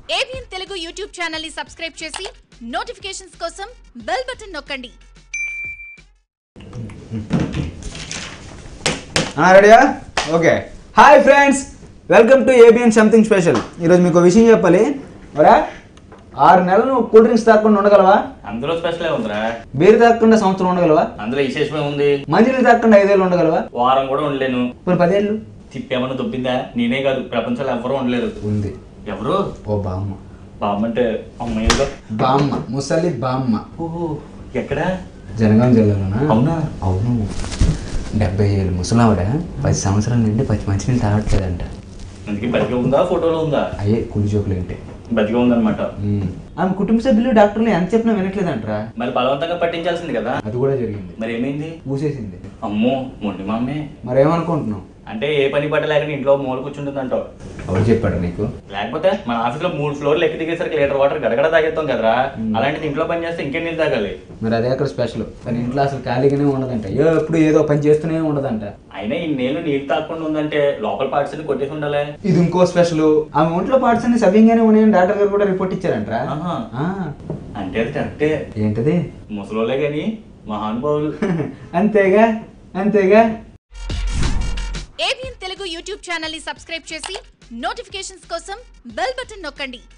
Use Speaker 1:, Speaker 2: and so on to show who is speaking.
Speaker 1: ABN Telugu YouTube channel ని subscribe చేసి notifications కోసం బెల్ బటన్ నొక్కండి
Speaker 2: రెడీయా okay hi friends welcome to ABN something special ఈరోజు మీకు ఒక విషయం చెప్పాలి ఒరా ఆరు నెలలు నువ్వు కూల్ డ్రింక్స్ తాగకుండా ఉండగలవా
Speaker 3: అందులో స్పెషల్ ఉందిరా
Speaker 2: బీర్ తాగకుండా సంవత్సరం ఉండగలవా
Speaker 3: అందులో విశేషమే ఉంది
Speaker 2: మంచినీళ్ళు తాగకుండా ఐదేళ్ళు ఉండగలవా
Speaker 3: వారం కూడా ఉండలేను
Speaker 2: ఇప్పుడు పదేళ్ళు
Speaker 3: తిప్పేమన్నా దొబ్బిందా నేనే కాదు ప్రపంచంలో ఎవరూ ఉండలేరు
Speaker 2: ఉంది
Speaker 3: ఎవరు
Speaker 2: ఓ బామ్మ
Speaker 3: బామ్మంటే అమ్మాయిగా
Speaker 2: బామ్మ ముసలి బామ్మ
Speaker 3: ఓహో ఎక్కడ
Speaker 2: జనగాం జిల్లాలోనా
Speaker 3: అవునా
Speaker 2: అవును డెబ్బై ఏళ్ళు ముసలావిడ పది సంవత్సరాల నుండి పచ్చి మంచినీళ్ళు తాగట్లేదంట
Speaker 3: అందుకే బతికే ఉందా ఫోటోలో ఉందా
Speaker 2: అయ్యే కుడి జోకులు ఏంటి
Speaker 3: బతికే ఉందన్నమాట
Speaker 2: ఆమె కుటుంబ సభ్యులు డాక్టర్లు ఎంత చెప్పినా వినట్లేదంటరా
Speaker 3: మరి బలవంతంగా పట్టించాల్సింది కదా
Speaker 2: అది కూడా జరిగింది
Speaker 3: మరి ఏమైంది
Speaker 2: ఊసేసింది
Speaker 3: అమ్మో మొండి మా అమ్మే
Speaker 2: మరేమనుకుంటున్నావు
Speaker 3: అంటే ఏ పని పట్ట లేక ఇంట్లో మూల కూర్చుంటుందంటావు
Speaker 2: ఎవరు చెప్పాడు నీకు
Speaker 3: లేకపోతే మన ఆఫీస్లో మూడు ఫ్లోర్లు ఎక్కి దిగేసరికి లీటర్ వాటర్ గడగడ తాగేస్తాం కదరా
Speaker 2: మ్మ్.
Speaker 3: అలాంటిది ఇంట్లో పని చేస్తే ఇంకేం నీళ్ళు తాగాలి
Speaker 2: మరి అదే అక్కడ స్పెషల్ తన ఇంట్లో అసలు ఖాళీగానే ఉండదంట ఎప్పుడు ఏదో పని చేస్తూనే ఉండదంట
Speaker 3: అయినా ఈ నీళ్ళు నీళ్ళు తాగకుండా ఉందంటే లోపల పార్ట్స్ అన్ని కొట్టేసి ఉండాలి
Speaker 2: ఇది ఇంకో స్పెషల్ ఆమె ఒంట్లో పార్ట్స్ అన్ని సవ్యంగానే ఉన్నాయని డాక్టర్ గారు కూడా రిపోర్ట్ ఇచ్చారంట
Speaker 3: ఆహా.
Speaker 2: ఆ,
Speaker 3: అంటే అది కరెక్టే
Speaker 2: ఏంటది
Speaker 3: ముసలోళ్ళే కానీ మహానుభావులు
Speaker 2: అంతేగా అంతేగా
Speaker 1: ఏబిఎన్ తెలుగు యూట్యూబ్ ఛానల్ ని సబ్స్క్రైబ్ చేసి నోటిఫికేషన్స్ కోసం బెల్ బటన్ నొక్కండి